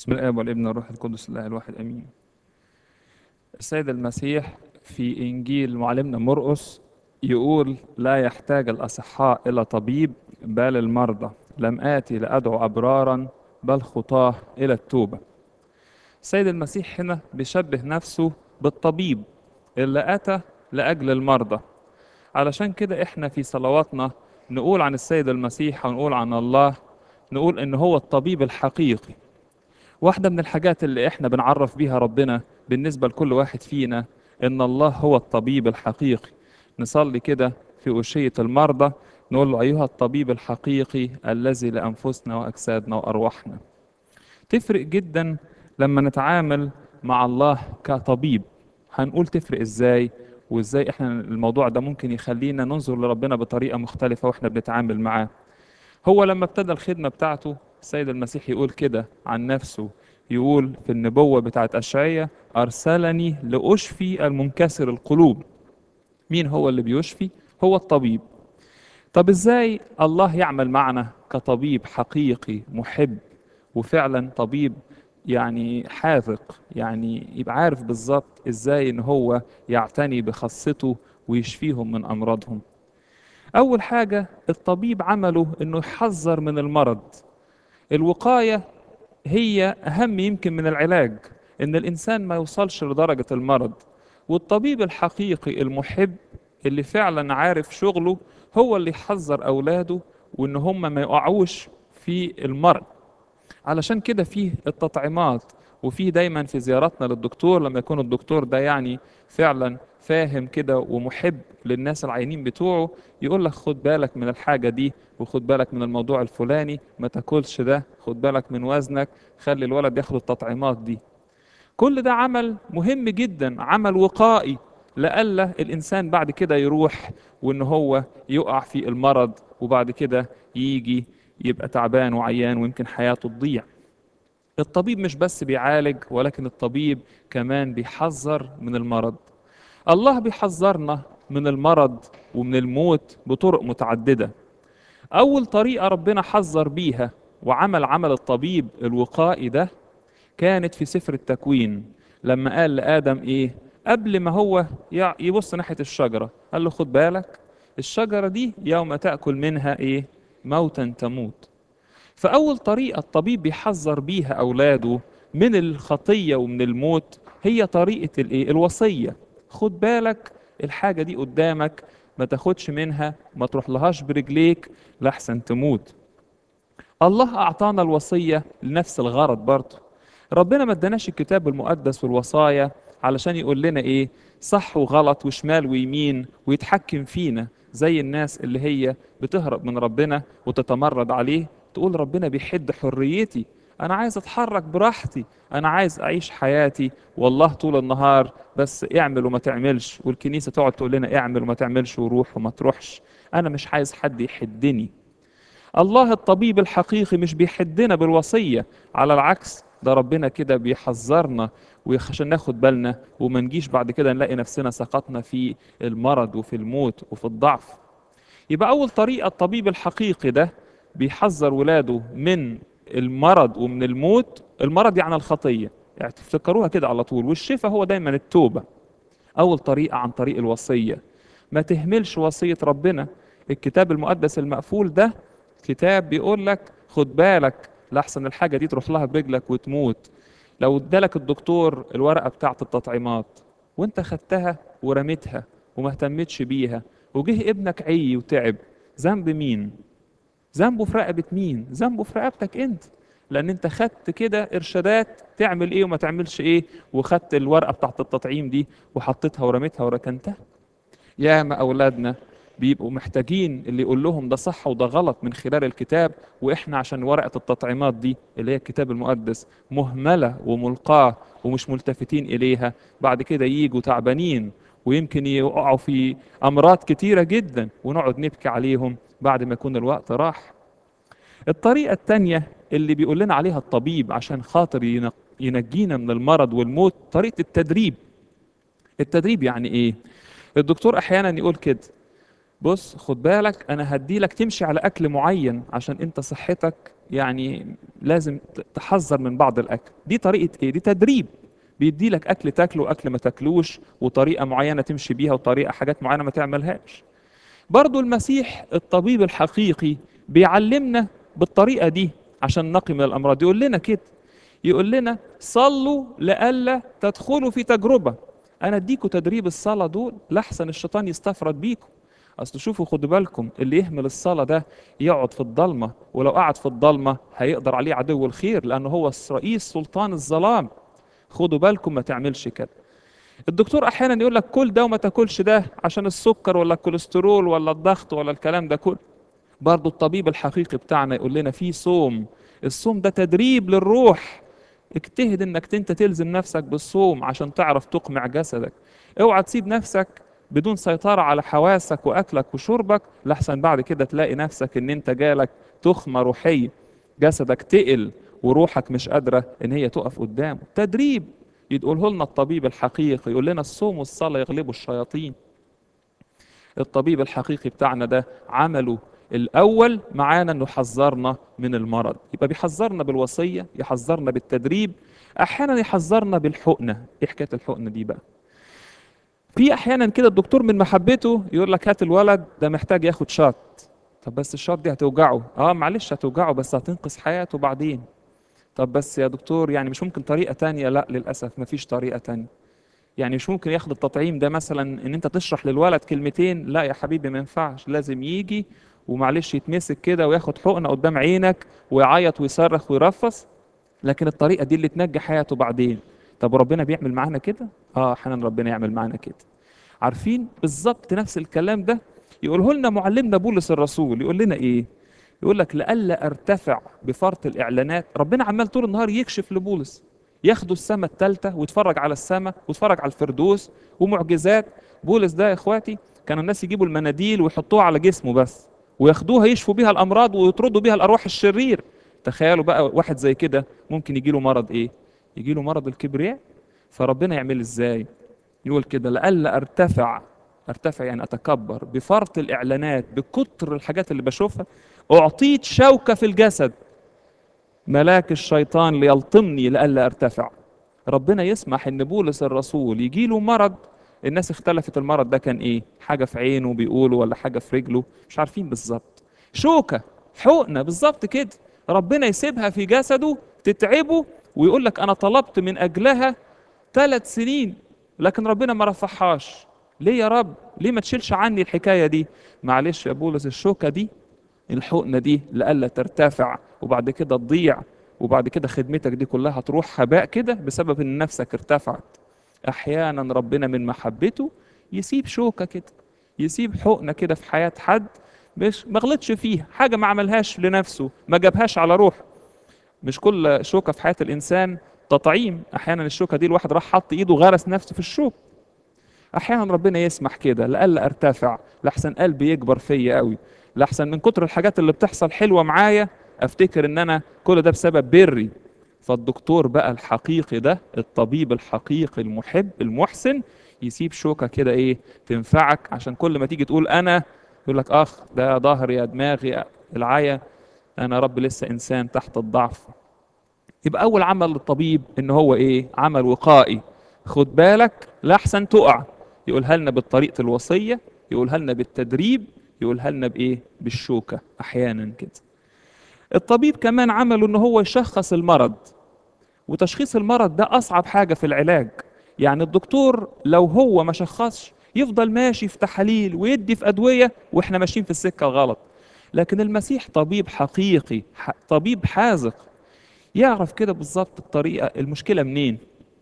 بسم الآب والابن والروح القدس الله الواحد آمين السيد المسيح في إنجيل معلمنا مرقس يقول لا يحتاج الأصحاء إلى طبيب بل المرضى لم آتي لأدعو أبرارا بل خطاة إلى التوبة السيد المسيح هنا بيشبه نفسه بالطبيب اللي أتى لأجل المرضى علشان كده إحنا في صلواتنا نقول عن السيد المسيح ونقول عن الله نقول إن هو الطبيب الحقيقي واحدة من الحاجات اللي احنا بنعرف بيها ربنا بالنسبة لكل واحد فينا ان الله هو الطبيب الحقيقي نصلي كده في أشية المرضى نقول له أيها الطبيب الحقيقي الذي لأنفسنا وأجسادنا وأرواحنا تفرق جدا لما نتعامل مع الله كطبيب هنقول تفرق ازاي وازاي احنا الموضوع ده ممكن يخلينا ننظر لربنا بطريقة مختلفة واحنا بنتعامل معاه هو لما ابتدى الخدمة بتاعته السيد المسيح يقول كده عن نفسه يقول في النبوة بتاعت أشعية أرسلني لأشفي المنكسر القلوب مين هو اللي بيشفي؟ هو الطبيب طب إزاي الله يعمل معنا كطبيب حقيقي محب وفعلا طبيب يعني حاذق يعني يبقى عارف بالظبط إزاي إن هو يعتني بخاصته ويشفيهم من أمراضهم أول حاجة الطبيب عمله إنه يحذر من المرض الوقاية هي أهم يمكن من العلاج إن الإنسان ما يوصلش لدرجة المرض والطبيب الحقيقي المحب اللي فعلا عارف شغله هو اللي يحذر أولاده وإن هم ما يقعوش في المرض علشان كده فيه التطعيمات وفيه دايما في زياراتنا للدكتور لما يكون الدكتور ده يعني فعلا فاهم كده ومحب للناس العينين بتوعه يقول لك خد بالك من الحاجة دي وخد بالك من الموضوع الفلاني ما تاكلش ده خد بالك من وزنك خلي الولد ياخد التطعيمات دي كل ده عمل مهم جدا عمل وقائي لألا الإنسان بعد كده يروح وإن هو يقع في المرض وبعد كده يجي يبقى تعبان وعيان ويمكن حياته تضيع الطبيب مش بس بيعالج ولكن الطبيب كمان بيحذر من المرض الله بيحذرنا من المرض ومن الموت بطرق متعددة أول طريقة ربنا حذر بيها وعمل عمل الطبيب الوقائي ده كانت في سفر التكوين لما قال لآدم إيه قبل ما هو يبص ناحية الشجرة قال له خد بالك الشجرة دي يوم تأكل منها إيه موتا تموت فأول طريقة الطبيب بيحذر بيها أولاده من الخطية ومن الموت هي طريقة الإيه الوصية خد بالك الحاجة دي قدامك ما تاخدش منها ما تروح لهاش برجليك لحسن تموت الله أعطانا الوصية لنفس الغرض برضه ربنا ما اداناش الكتاب المقدس والوصايا علشان يقول لنا ايه صح وغلط وشمال ويمين ويتحكم فينا زي الناس اللي هي بتهرب من ربنا وتتمرد عليه تقول ربنا بيحد حريتي انا عايز اتحرك براحتي انا عايز اعيش حياتي والله طول النهار بس اعمل وما تعملش والكنيسه تقعد تقول لنا اعمل وما تعملش وروح وما تروحش انا مش عايز حد يحدني الله الطبيب الحقيقي مش بيحدنا بالوصيه على العكس ده ربنا كده بيحذرنا وعشان ناخد بالنا وما نجيش بعد كده نلاقي نفسنا سقطنا في المرض وفي الموت وفي الضعف يبقى اول طريقه الطبيب الحقيقي ده بيحذر ولاده من المرض ومن الموت المرض يعني الخطيه يعني تفتكروها كده على طول والشفاء هو دايما التوبه اول طريقه عن طريق الوصيه ما تهملش وصيه ربنا الكتاب المقدس المقفول ده كتاب بيقول لك خد بالك لحسن الحاجه دي تروح لها برجلك وتموت لو ادالك الدكتور الورقه بتاعه التطعيمات وانت خدتها ورميتها وما اهتمتش بيها وجه ابنك عي وتعب ذنب مين ذنبه في رقبه مين ذنبه في رقبتك انت لان انت خدت كده ارشادات تعمل ايه وما تعملش ايه وخدت الورقه بتاعه التطعيم دي وحطيتها ورميتها وركنتها ياما اولادنا بيبقوا محتاجين اللي يقول لهم ده صح وده غلط من خلال الكتاب واحنا عشان ورقه التطعيمات دي اللي هي الكتاب المقدس مهمله وملقاه ومش ملتفتين اليها بعد كده يجوا تعبانين ويمكن يقعوا في امراض كتيره جدا ونقعد نبكي عليهم بعد ما يكون الوقت راح الطريقه الثانيه اللي بيقول لنا عليها الطبيب عشان خاطر ينجينا من المرض والموت طريقه التدريب التدريب يعني ايه الدكتور احيانا يقول كده بص خد بالك انا هديلك تمشي على اكل معين عشان انت صحتك يعني لازم ت- تحذر من بعض الاكل دي طريقه ايه دي تدريب بيديلك اكل تاكله واكل ما تاكلوش وطريقه معينه تمشي بيها وطريقه حاجات معينه ما تعملهاش برضو المسيح الطبيب الحقيقي بيعلمنا بالطريقه دي عشان نقي من الامراض يقول لنا كده يقول لنا صلوا لئلا تدخلوا في تجربه انا اديكوا تدريب الصلاه دول لاحسن الشيطان يستفرد بيكم اصل شوفوا خدوا بالكم اللي يهمل الصلاه ده يقعد في الضلمه ولو قعد في الضلمه هيقدر عليه عدو الخير لانه هو رئيس سلطان الظلام خدوا بالكم ما تعملش كده الدكتور احيانا يقول لك كل ده وما تاكلش ده عشان السكر ولا الكوليسترول ولا الضغط ولا الكلام ده كله برضو الطبيب الحقيقي بتاعنا يقول لنا في صوم الصوم ده تدريب للروح اجتهد انك انت تلزم نفسك بالصوم عشان تعرف تقمع جسدك اوعى تسيب نفسك بدون سيطرة على حواسك واكلك وشربك لحسن بعد كده تلاقي نفسك ان انت جالك تخمة روحية جسدك تقل وروحك مش قادرة ان هي تقف قدامه تدريب يقوله لنا الطبيب الحقيقي يقول لنا الصوم والصلاة يغلبوا الشياطين الطبيب الحقيقي بتاعنا ده عمله الأول معانا إنه يحذرنا من المرض يبقى بيحذرنا بالوصية يحذرنا بالتدريب أحيانا يحذرنا بالحقنة إيه حكاية الحقنة دي بقى في أحيانا كده الدكتور من محبته يقول لك هات الولد ده محتاج ياخد شات طب بس الشات دي هتوجعه اه معلش هتوجعه بس هتنقذ حياته بعدين طب بس يا دكتور يعني مش ممكن طريقة تانية لا للأسف مفيش طريقة تانية يعني مش ممكن ياخد التطعيم ده مثلا ان انت تشرح للولد كلمتين لا يا حبيبي ما ينفعش لازم يجي ومعلش يتمسك كده وياخد حقنه قدام عينك ويعيط ويصرخ ويرفص لكن الطريقه دي اللي تنجي حياته بعدين طب ربنا بيعمل معانا كده اه احيانا ربنا يعمل معانا كده عارفين بالظبط نفس الكلام ده يقوله لنا معلمنا بولس الرسول يقول لنا ايه يقول لك لئلا ارتفع بفرط الاعلانات ربنا عمال طول النهار يكشف لبولس ياخدوا السماء الثالثه ويتفرج على السماء ويتفرج على الفردوس ومعجزات بولس ده يا اخواتي كانوا الناس يجيبوا المناديل ويحطوها على جسمه بس وياخدوها يشفوا بيها الامراض ويطردوا بيها الارواح الشرير تخيلوا بقى واحد زي كده ممكن يجي له مرض ايه يجي له مرض الكبرياء فربنا يعمل ازاي يقول كده لئلا ارتفع ارتفع يعني اتكبر بفرط الاعلانات بكتر الحاجات اللي بشوفها اعطيت شوكه في الجسد ملاك الشيطان ليلطمني لئلا ارتفع ربنا يسمح ان بولس الرسول يجي له مرض الناس اختلفت المرض ده كان ايه حاجه في عينه بيقولوا ولا حاجه في رجله مش عارفين بالظبط شوكه حقنه بالظبط كده ربنا يسيبها في جسده تتعبه ويقول لك انا طلبت من اجلها ثلاث سنين لكن ربنا ما رفعهاش ليه يا رب ليه ما تشيلش عني الحكايه دي معلش يا بولس الشوكه دي الحقنه دي لئلا ترتفع وبعد كده تضيع وبعد كده خدمتك دي كلها هتروح هباء كده بسبب ان نفسك ارتفعت احيانا ربنا من محبته يسيب شوكه كده يسيب حقنه كده في حياه حد مش ما غلطش فيها حاجه ما عملهاش لنفسه ما جابهاش على روحه مش كل شوكه في حياه الانسان تطعيم احيانا الشوكه دي الواحد راح حط ايده غرس نفسه في الشوك احيانا ربنا يسمح كده لألا ارتفع لحسن قلبي يكبر فيا قوي لحسن من كتر الحاجات اللي بتحصل حلوه معايا افتكر ان انا كل ده بسبب بري فالدكتور بقى الحقيقي ده الطبيب الحقيقي المحب المحسن يسيب شوكه كده ايه تنفعك عشان كل ما تيجي تقول انا يقول لك اخ ده ظهري يا دماغي العيا انا رب لسه انسان تحت الضعف يبقى اول عمل للطبيب ان هو ايه عمل وقائي خد بالك لاحسن تقع يقولها لنا بطريقه الوصيه يقولها لنا بالتدريب يقولها لنا بايه بالشوكه احيانا كده الطبيب كمان عمله ان هو يشخص المرض وتشخيص المرض ده اصعب حاجه في العلاج يعني الدكتور لو هو ما شخصش يفضل ماشي في تحاليل ويدي في ادويه واحنا ماشيين في السكه الغلط لكن المسيح طبيب حقيقي ح- طبيب حاذق يعرف كده بالظبط الطريقه المشكله منين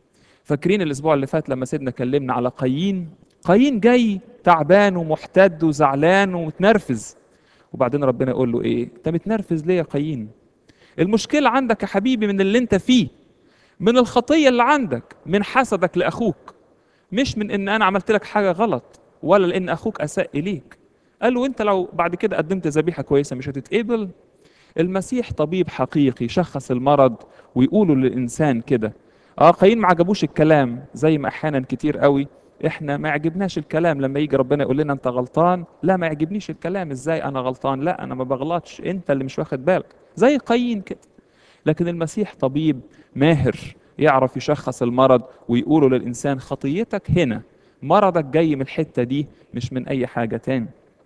فاكرين الاسبوع اللي فات لما سيدنا كلمنا على قايين قايين جاي تعبان ومحتد وزعلان ومتنرفز وبعدين ربنا يقول له ايه انت متنرفز ليه يا قايين المشكله عندك يا حبيبي من اللي انت فيه من الخطيه اللي عندك من حسدك لاخوك مش من ان انا عملت لك حاجه غلط ولا لان اخوك اساء اليك قال له انت لو بعد كده قدمت ذبيحه كويسه مش هتتقبل المسيح طبيب حقيقي شخص المرض ويقولوا للانسان كده اه قايين ما عجبوش الكلام زي ما احيانا كتير قوي احنا ما يعجبناش الكلام لما يجي ربنا يقول لنا انت غلطان لا ما يعجبنيش الكلام ازاي انا غلطان لا انا ما بغلطش انت اللي مش واخد بالك زي قايين كده لكن المسيح طبيب ماهر يعرف يشخص المرض ويقوله للإنسان خطيتك هنا مرضك جاي من الحتة دي مش من أي حاجة تاني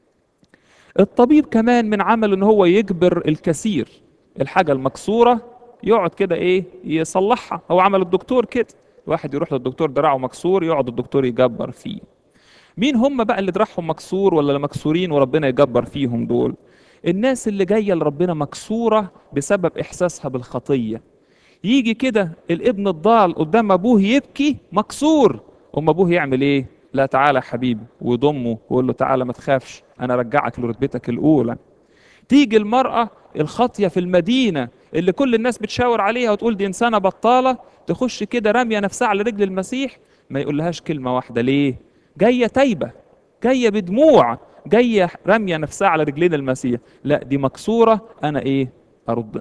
الطبيب كمان من عمل ان هو يجبر الكثير الحاجة المكسورة يقعد كده ايه يصلحها هو عمل الدكتور كده واحد يروح للدكتور دراعه مكسور يقعد الدكتور يجبر فيه مين هم بقى اللي دراعهم مكسور ولا مكسورين وربنا يجبر فيهم دول الناس اللي جاية لربنا مكسورة بسبب إحساسها بالخطية يجي كده الابن الضال قدام أبوه يبكي مكسور أم أبوه يعمل إيه؟ لا تعالى يا حبيبي ويضمه ويقول له تعالى ما تخافش أنا أرجعك لرتبتك الأولى تيجي المرأة الخاطية في المدينة اللي كل الناس بتشاور عليها وتقول دي إنسانة بطالة تخش كده رامية نفسها على رجل المسيح ما يقولهاش كلمة واحدة ليه؟ جاية تايبة جاية بدموع جاية رامية نفسها على رجلين المسيح لا دي مكسورة أنا إيه أرد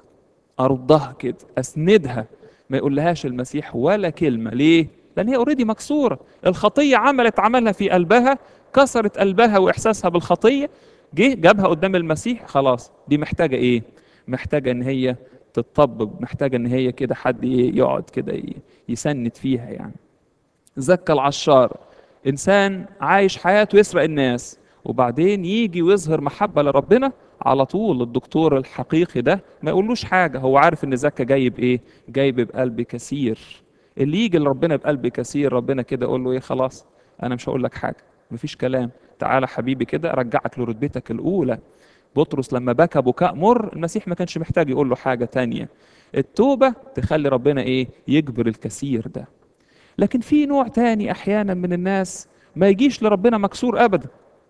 أردها كده أسندها ما يقولهاش المسيح ولا كلمة ليه لأن هي اوريدي مكسورة الخطية عملت عملها في قلبها كسرت قلبها وإحساسها بالخطية جه جابها قدام المسيح خلاص دي محتاجة إيه محتاجة إن هي تتطبب محتاجة إن هي كده حد إيه يقعد كده يسند فيها يعني زكى العشار إنسان عايش حياته يسرق الناس وبعدين يجي ويظهر محبة لربنا على طول الدكتور الحقيقي ده ما يقولوش حاجة هو عارف ان زكا جايب ايه جايب بقلب كثير اللي يجي لربنا بقلب كثير ربنا كده يقول له ايه خلاص انا مش هقول لك حاجة مفيش كلام تعالى حبيبي كده ارجعك لرتبتك الاولى بطرس لما بكى بكاء مر المسيح ما كانش محتاج يقول له حاجة تانية التوبة تخلي ربنا ايه يجبر الكثير ده لكن في نوع تاني احيانا من الناس ما يجيش لربنا مكسور ابدا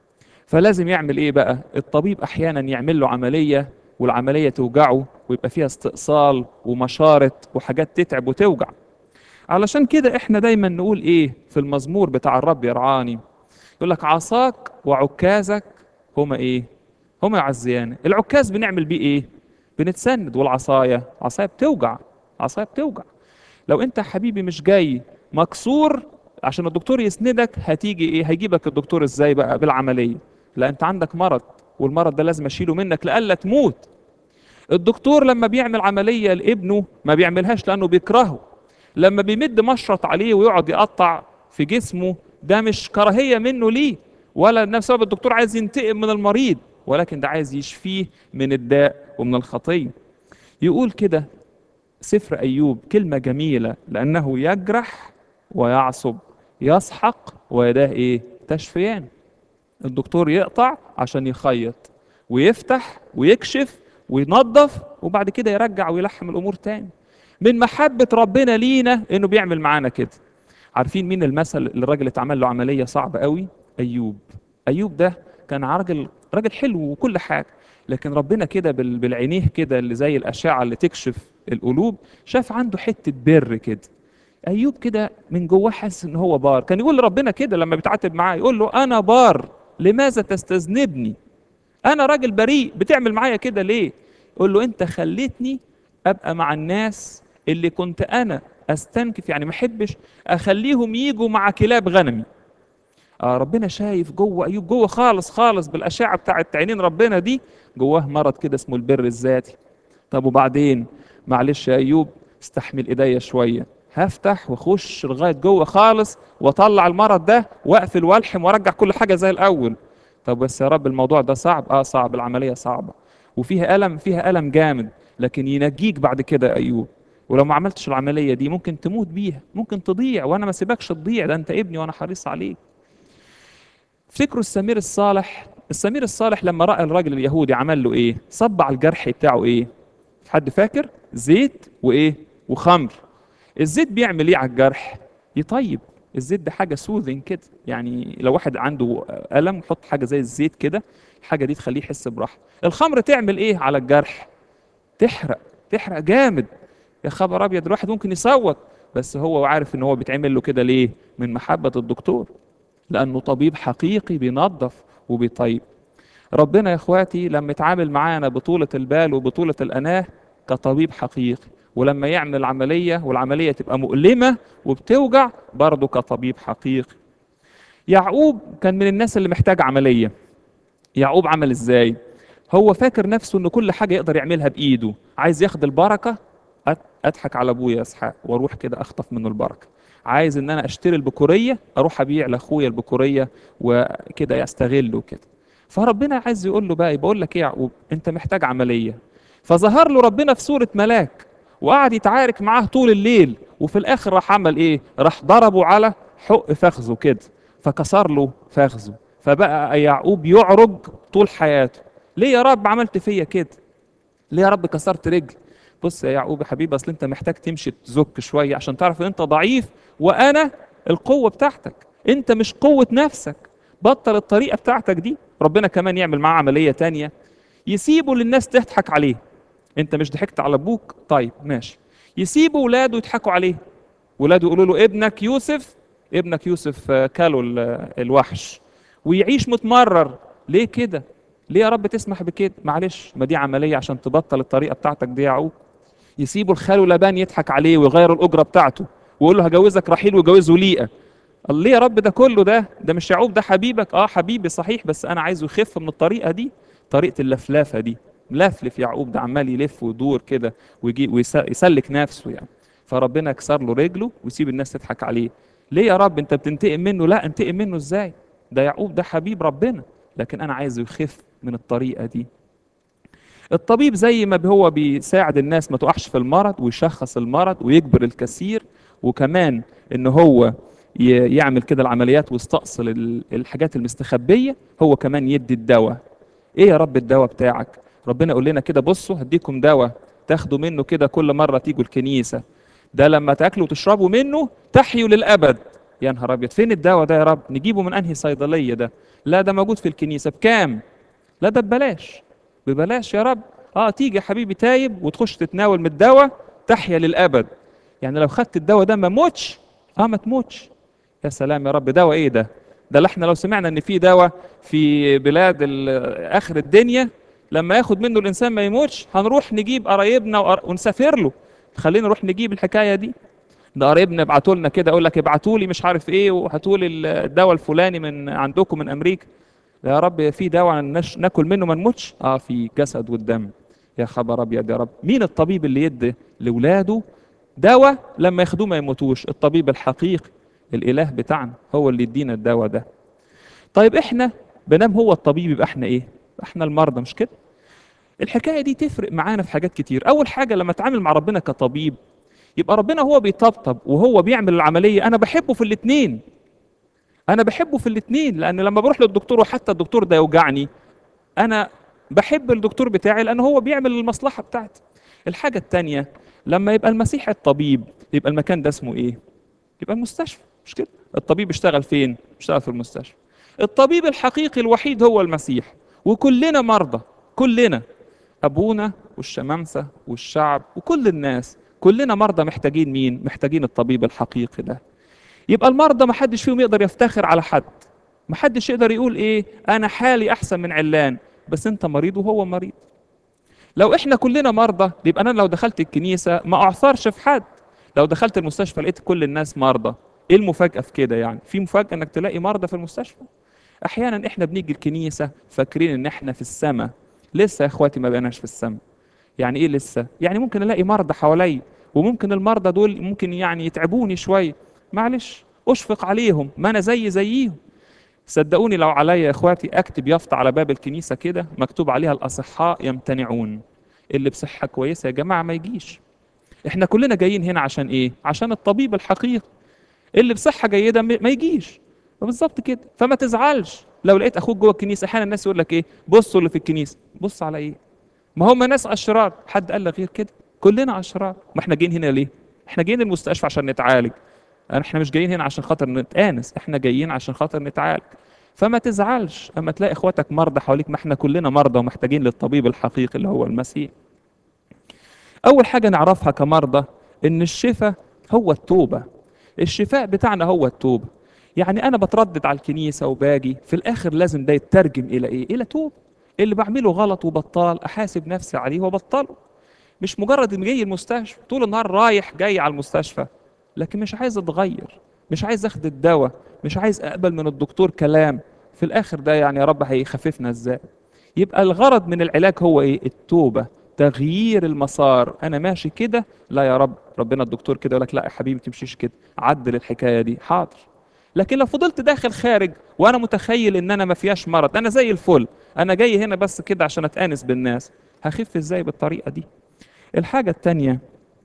فلازم يعمل ايه بقى الطبيب احيانا يعمل له عمليه والعمليه توجعه ويبقى فيها استئصال ومشارط وحاجات تتعب وتوجع علشان كده احنا دايما نقول ايه في المزمور بتاع الرب يرعاني يقول لك عصاك وعكازك هما ايه هما يعزيان العكاز بنعمل بيه ايه بنتسند والعصايه عصايه بتوجع عصايه بتوجع لو انت حبيبي مش جاي مكسور عشان الدكتور يسندك هتيجي ايه هيجيبك الدكتور ازاي بقى بالعمليه لا انت عندك مرض والمرض ده لازم اشيله منك لألا تموت الدكتور لما بيعمل عمليه لابنه ما بيعملهاش لانه بيكرهه لما بيمد مشرط عليه ويقعد يقطع في جسمه ده مش كراهيه منه ليه ولا نفس سبب الدكتور عايز ينتقم من المريض ولكن ده عايز يشفيه من الداء ومن الخطيه يقول كده سفر ايوب كلمه جميله لانه يجرح ويعصب يسحق ويداه ايه تشفيان الدكتور يقطع عشان يخيط ويفتح ويكشف وينظف وبعد كده يرجع ويلحم الامور تاني من محبة ربنا لينا انه بيعمل معانا كده عارفين مين المثل اللي الراجل اتعمل له عملية صعبة قوي ايوب ايوب ده كان راجل راجل حلو وكل حاجة لكن ربنا كده بالعينيه كده اللي زي الاشعة اللي تكشف القلوب شاف عنده حتة بر كده ايوب كده من جواه حاسس ان هو بار كان يقول لربنا كده لما بيتعاتب معاه يقول له انا بار لماذا تستذنبني انا راجل بريء بتعمل معايا كده ليه يقول له انت خليتني ابقى مع الناس اللي كنت انا استنكف يعني ما احبش اخليهم يجوا مع كلاب غنمي آه ربنا شايف جوه ايوب جوه خالص خالص بالاشعه بتاعت عينين ربنا دي جواه مرض كده اسمه البر الذاتي طب وبعدين معلش يا ايوب استحمل ايديا شويه هفتح واخش لغايه جوه خالص واطلع المرض ده واقفل والحم وارجع كل حاجه زي الاول طب بس يا رب الموضوع ده صعب اه صعب العمليه صعبه وفيها الم فيها الم جامد لكن ينجيك بعد كده يا ايوب ولو ما عملتش العمليه دي ممكن تموت بيها ممكن تضيع وانا ما سيبكش تضيع ده انت ابني وانا حريص عليك افتكروا السمير الصالح السمير الصالح لما راى الراجل اليهودي عمل له ايه صب على الجرح بتاعه ايه حد فاكر زيت وايه وخمر الزيت بيعمل ايه على الجرح يطيب الزيت ده حاجه سوذن كده يعني لو واحد عنده الم يحط حاجه زي الزيت كده الحاجه دي تخليه يحس براحه الخمر تعمل ايه على الجرح تحرق تحرق جامد يا خبر ابيض الواحد ممكن يصوت بس هو عارف ان هو بيتعمل له كده ليه من محبه الدكتور لانه طبيب حقيقي بينظف وبيطيب ربنا يا اخواتي لما يتعامل معانا بطوله البال وبطوله الاناه كطبيب حقيقي ولما يعمل العملية والعملية تبقى مؤلمة وبتوجع برضه كطبيب حقيقي يعقوب كان من الناس اللي محتاج عمليه يعقوب عمل ازاي هو فاكر نفسه ان كل حاجه يقدر يعملها بايده عايز ياخد البركه أت- اضحك على ابويا اسحاق واروح كده اخطف منه البركه عايز ان انا اشتري البكوريه اروح ابيع لاخويا البكوريه وكده يستغله كده فربنا عايز يقول له بقى بقول لك ايه يا يعقوب انت محتاج عمليه فظهر له ربنا في صوره ملاك وقعد يتعارك معاه طول الليل وفي الاخر راح عمل ايه راح ضربه على حق فخذه كده فكسر له فخذه فبقى يعقوب يعرج طول حياته ليه يا رب عملت فيا كده ليه يا رب كسرت رجل بص يا يعقوب يا حبيبي اصل انت محتاج تمشي تزك شويه عشان تعرف ان انت ضعيف وانا القوه بتاعتك انت مش قوه نفسك بطل الطريقه بتاعتك دي ربنا كمان يعمل معاه عمليه تانية يسيبه للناس تضحك عليه انت مش ضحكت على ابوك طيب ماشي يسيبوا ولاده يضحكوا عليه ولاده يقولوا له ابنك يوسف ابنك يوسف آه، كلوا ال- آه، الوحش ويعيش متمرر ليه كده ليه يا رب تسمح بكده معلش ما دي عمليه عشان تبطل الطريقه بتاعتك دي يا يعقوب يسيبوا الخال لبان يضحك عليه ويغير الاجره بتاعته ويقول له هجوزك رحيل وجوزه ليئه قال ليه يا رب ده كله ده ده مش يعقوب ده حبيبك اه حبيبي صحيح بس انا عايزه يخف من الطريقه دي طريقه اللفلافه دي ملفلف يعقوب ده عمال يلف ويدور كده ويجي ويسلك نفسه يعني فربنا كسر له رجله ويسيب الناس تضحك عليه ليه يا رب انت بتنتقم منه لا انتقم منه ازاي ده يعقوب ده حبيب ربنا لكن انا عايزه يخف من الطريقه دي الطبيب زي ما هو بيساعد الناس ما تقعش في المرض ويشخص المرض ويجبر الكثير وكمان ان هو ي- يعمل كده العمليات ويستأصل ال- الحاجات المستخبية هو كمان يدي الدواء ايه يا رب الدواء بتاعك ربنا يقول لنا كده بصوا هديكم دواء تاخدوا منه كده كل مرة تيجوا الكنيسة ده لما تاكلوا وتشربوا منه تحيوا للأبد يا نهار أبيض فين الدواء ده يا رب نجيبه من أنهي صيدلية ده لا ده موجود في الكنيسة بكام لا ده ببلاش ببلاش يا رب اه تيجي يا حبيبي تايب وتخش تتناول من الدواء تحيا للأبد يعني لو خدت الدواء ده ما موتش اه ما تموتش يا سلام يا رب دواء ايه ده ده اللي احنا لو سمعنا ان في دواء في بلاد ال- اخر الدنيا لما ياخد منه الانسان ما يموتش هنروح نجيب قرايبنا وقر- ونسافر له خلينا نروح نجيب الحكايه دي ده قرايبنا ابعتوا لنا كده اقول لك ابعتوا لي مش عارف ايه وهاتوا لي الدواء الفلاني من عندكم من امريكا يا رب في دواء نش- ناكل منه ما نموتش اه في جسد والدم يا خبر ابيض يا رب مين الطبيب اللي يدي لاولاده دواء لما ياخدوه ما يموتوش الطبيب الحقيقي الاله بتاعنا هو اللي يدينا الدواء ده طيب احنا بنام هو الطبيب يبقى احنا ايه احنا المرضى مش كده الحكايه دي تفرق معانا في حاجات كتير اول حاجه لما اتعامل مع ربنا كطبيب يبقى ربنا هو بيطبطب وهو بيعمل العمليه انا بحبه في الاثنين انا بحبه في الاثنين لان لما بروح للدكتور وحتى الدكتور ده يوجعني انا بحب الدكتور بتاعي لان هو بيعمل المصلحه بتاعتي الحاجه الثانيه لما يبقى المسيح الطبيب يبقى المكان ده اسمه ايه يبقى المستشفى مش كده الطبيب اشتغل فين اشتغل في المستشفى الطبيب الحقيقي الوحيد هو المسيح وكلنا مرضى كلنا ابونا والشمامسه والشعب وكل الناس كلنا مرضى محتاجين مين محتاجين الطبيب الحقيقي ده يبقى المرضى ما حدش فيهم يقدر يفتخر على حد ما حدش يقدر يقول ايه انا حالي احسن من علان بس انت مريض وهو مريض لو احنا كلنا مرضى يبقى انا لو دخلت الكنيسه ما اعثرش في حد لو دخلت المستشفى لقيت كل الناس مرضى ايه المفاجاه في كده يعني في مفاجاه انك تلاقي مرضى في المستشفى احيانا احنا بنيجي الكنيسه فاكرين ان احنا في السماء لسه يا اخواتي ما بقيناش في السماء يعني ايه لسه يعني ممكن الاقي مرضى حواليا وممكن المرضى دول ممكن يعني يتعبوني شويه معلش اشفق عليهم ما انا زي زيهم صدقوني لو عليا يا اخواتي اكتب يافطه على باب الكنيسه كده مكتوب عليها الاصحاء يمتنعون اللي بصحه كويسه يا جماعه ما يجيش احنا كلنا جايين هنا عشان ايه عشان الطبيب الحقيقي اللي بصحه جيده م- ما يجيش بالظبط كده فما تزعلش لو لقيت اخوك جوه الكنيسه احيانا الناس يقول لك ايه بصوا اللي في الكنيسه بص على ايه ما هم ناس اشرار حد قال لك غير كده كلنا اشرار ما احنا جايين هنا ليه احنا جايين المستشفى عشان نتعالج احنا مش جايين هنا عشان خاطر نتآنس احنا جايين عشان خاطر نتعالج فما تزعلش اما تلاقي اخواتك مرضى حواليك ما احنا كلنا مرضى ومحتاجين للطبيب الحقيقي اللي هو المسيح اول حاجه نعرفها كمرضى ان الشفاء هو التوبه الشفاء بتاعنا هو التوبه يعني انا بتردد على الكنيسه وباجي في الاخر لازم ده يترجم الى ايه الى توبه اللي بعمله غلط وبطال احاسب نفسي عليه وبطله مش مجرد اني جاي المستشفى طول النهار رايح جاي على المستشفى لكن مش عايز اتغير مش عايز اخد الدواء مش عايز اقبل من الدكتور كلام في الاخر ده يعني يا رب هيخففنا ازاي يبقى الغرض من العلاج هو ايه التوبه تغيير المسار انا ماشي كده لا يا رب ربنا الدكتور كده يقول لك لا يا حبيبي تمشيش كده عدل الحكايه دي حاضر لكن لو فضلت داخل خارج وانا متخيل ان انا ما فيهاش مرض انا زي الفل انا جاي هنا بس كده عشان اتانس بالناس هخف ازاي بالطريقه دي الحاجه التانية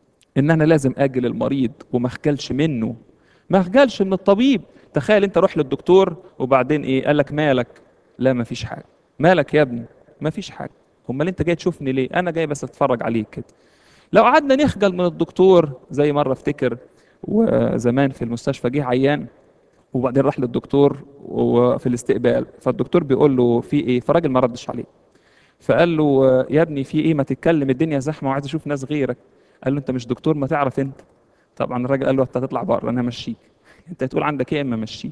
ان انا لازم اجل المريض وما اخجلش منه ما اخجلش من الطبيب تخيل انت روح للدكتور وبعدين ايه قال لك مالك لا ما فيش حاجه مالك يا ابني ما فيش حاجه امال انت جاي تشوفني ليه انا جاي بس اتفرج عليك كده لو قعدنا نخجل من الدكتور زي مره افتكر وزمان في المستشفى جه عيان وبعدين راح للدكتور وفي الاستقبال فالدكتور بيقول له في ايه فالراجل ما ردش عليه فقال له يا ابني في ايه ما تتكلم الدنيا زحمه وعايز اشوف ناس غيرك قال له انت مش دكتور ما تعرف انت طبعا الراجل قال له انت هتطلع بره انا همشيك انت تقول عندك ايه اما امشيك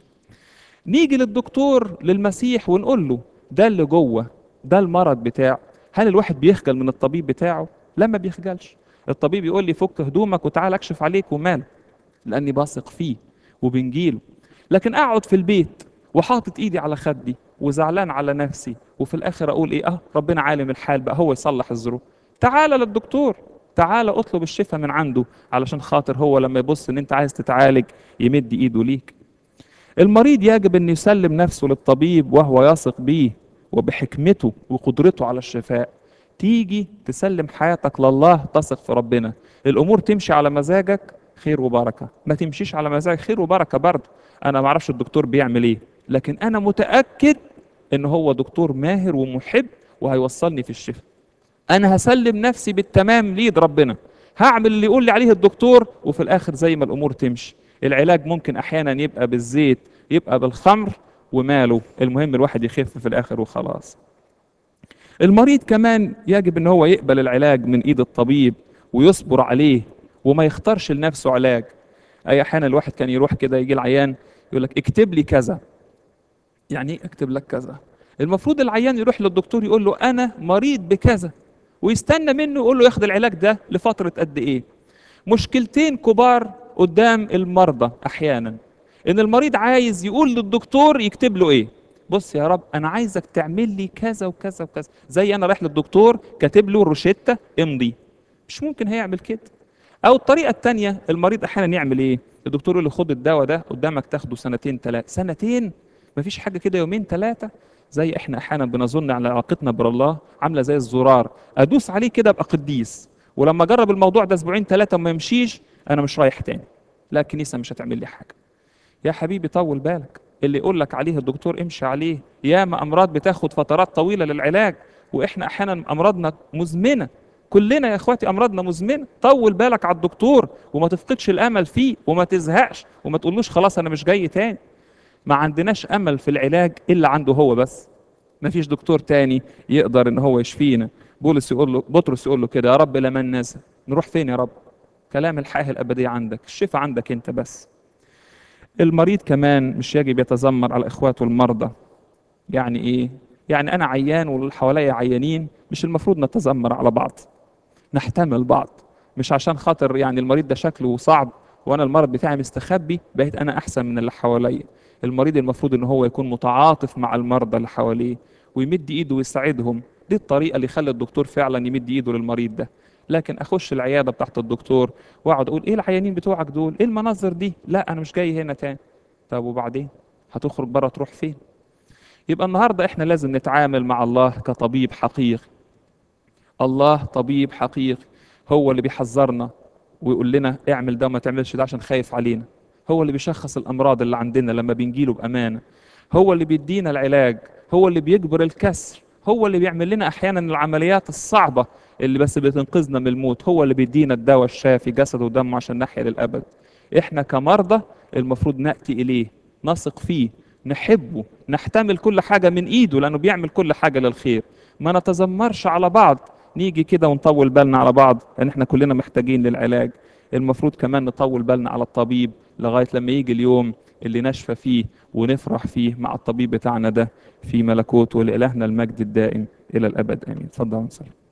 نيجي للدكتور للمسيح ونقول له ده اللي جوه ده المرض بتاعه هل الواحد بيخجل من الطبيب بتاعه لا ما بيخجلش الطبيب يقول لي فك هدومك وتعال اكشف عليك ومال لاني بثق فيه وبنجيله لكن اقعد في البيت وحاطط ايدي على خدي وزعلان على نفسي وفي الاخر اقول ايه اه ربنا عالم الحال بقى هو يصلح الظروف تعال للدكتور تعال اطلب الشفاء من عنده علشان خاطر هو لما يبص ان انت عايز تتعالج يمد ايده ليك المريض يجب ان يسلم نفسه للطبيب وهو يثق بيه وبحكمته وقدرته على الشفاء تيجي تسلم حياتك لله تثق في ربنا الامور تمشي على مزاجك خير وبركه ما تمشيش على مزاجك خير وبركه برضه انا ما اعرفش الدكتور بيعمل ايه لكن انا متاكد ان هو دكتور ماهر ومحب وهيوصلني في الشفاء انا هسلم نفسي بالتمام ليد ربنا هعمل اللي يقول لي عليه الدكتور وفي الاخر زي ما الامور تمشي العلاج ممكن احيانا يبقى بالزيت يبقى بالخمر وماله المهم الواحد يخف في الاخر وخلاص المريض كمان يجب ان هو يقبل العلاج من ايد الطبيب ويصبر عليه وما يختارش لنفسه علاج اي احيانا الواحد كان يروح كده يجي العيان يقول لك اكتب لي كذا يعني ايه اكتب لك كذا المفروض العيان يروح للدكتور يقول له انا مريض بكذا ويستنى منه يقول له ياخد العلاج ده لفتره قد ايه مشكلتين كبار قدام المرضى احيانا ان المريض عايز يقول للدكتور يكتب له ايه بص يا رب انا عايزك تعمل لي كذا وكذا وكذا زي انا رايح للدكتور كاتب له روشته امضي مش ممكن هيعمل كده او الطريقه الثانيه المريض احيانا يعمل ايه الدكتور يقول له خد الدواء ده قدامك تاخده سنتين ثلاثه سنتين مفيش حاجه كده يومين ثلاثه زي احنا احيانا بنظن على علاقتنا بالله عامله زي الزرار ادوس عليه كده ابقى قديس ولما اجرب الموضوع ده اسبوعين ثلاثه وما يمشيش انا مش رايح تاني لا الكنيسه مش هتعمل لي حاجه يا حبيبي طول بالك اللي يقول لك عليه الدكتور امشي عليه ياما امراض بتاخد فترات طويله للعلاج واحنا احيانا امراضنا مزمنه كلنا يا اخواتي امراضنا مزمنه طول بالك على الدكتور وما تفقدش الامل فيه وما تزهقش وما تقولوش خلاص انا مش جاي تاني ما عندناش امل في العلاج الا عنده هو بس ما فيش دكتور تاني يقدر ان هو يشفينا بولس يقول له بطرس يقول له كده يا رب لمن نزل نروح فين يا رب كلام الحياه الابديه عندك الشفاء عندك انت بس المريض كمان مش يجب يتذمر على اخواته المرضى يعني ايه يعني انا عيان واللي حواليا عيانين مش المفروض نتذمر على بعض نحتمل بعض مش عشان خاطر يعني المريض ده شكله صعب وانا المرض بتاعي مستخبي بقيت انا احسن من اللي حواليا المريض المفروض ان هو يكون متعاطف مع المرضى اللي حواليه ويمد ايده ويساعدهم دي الطريقه اللي يخلي الدكتور فعلا يمد ايده للمريض ده لكن اخش العياده بتاعت الدكتور واقعد اقول ايه العيانين بتوعك دول ايه المناظر دي لا انا مش جاي هنا تاني طب وبعدين هتخرج بره تروح فين يبقى النهارده احنا لازم نتعامل مع الله كطبيب حقيقي الله طبيب حقيقي هو اللي بيحذرنا ويقول لنا اعمل ده وما تعملش ده عشان خايف علينا هو اللي بيشخص الامراض اللي عندنا لما بنجيله بامانه هو اللي بيدينا العلاج هو اللي بيجبر الكسر هو اللي بيعمل لنا احيانا العمليات الصعبه اللي بس بتنقذنا من الموت هو اللي بيدينا الدواء الشافي جسده ودمه عشان نحيا للابد احنا كمرضى المفروض ناتي اليه نثق فيه نحبه نحتمل كل حاجه من ايده لانه بيعمل كل حاجه للخير ما نتذمرش على بعض نيجي كده ونطول بالنا على بعض لان احنا كلنا محتاجين للعلاج المفروض كمان نطول بالنا على الطبيب لغايه لما يجي اليوم اللي نشفى فيه ونفرح فيه مع الطبيب بتاعنا ده في ملكوته لإلهنا المجد الدائم إلى الأبد آمين اتفضل ونصلي